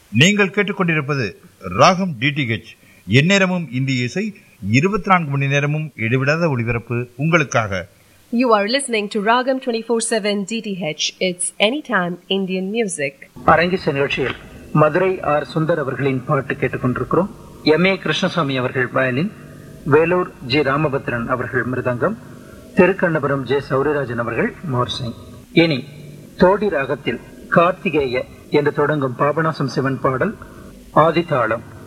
நீங்கள் கேட்டுக்கொண்டிருப்பது ராகம் டிடிஹெச் எந்நேரமும் இந்திய இசை இருபத்தி நான்கு மணி நேரமும் இடைவிடாத ஒளிபரப்பு உங்களுக்காக You are listening to Ragam 24/7 DTH. It's anytime Indian music. அரங்கிச நிகழ்ச்சியில் மதுரை ஆர் சுந்தர் அவர்களின் பாட்டு கேட்டுக்கொண்டிருக்கிறோம் எம் ஏ கிருஷ்ணசாமி அவர்கள் வயலின் வேலூர் ஜி ராமபத்ரன் அவர்கள் மிருதங்கம் திருக்கண்ணபுரம் ஜே சௌரிராஜன் அவர்கள் மோர்சிங் இனி தோடி ராகத்தில் கார்த்திகேய என்று தொடங்கும் பாபநாசம் சிவன் பாடல் ஆதிதாளம்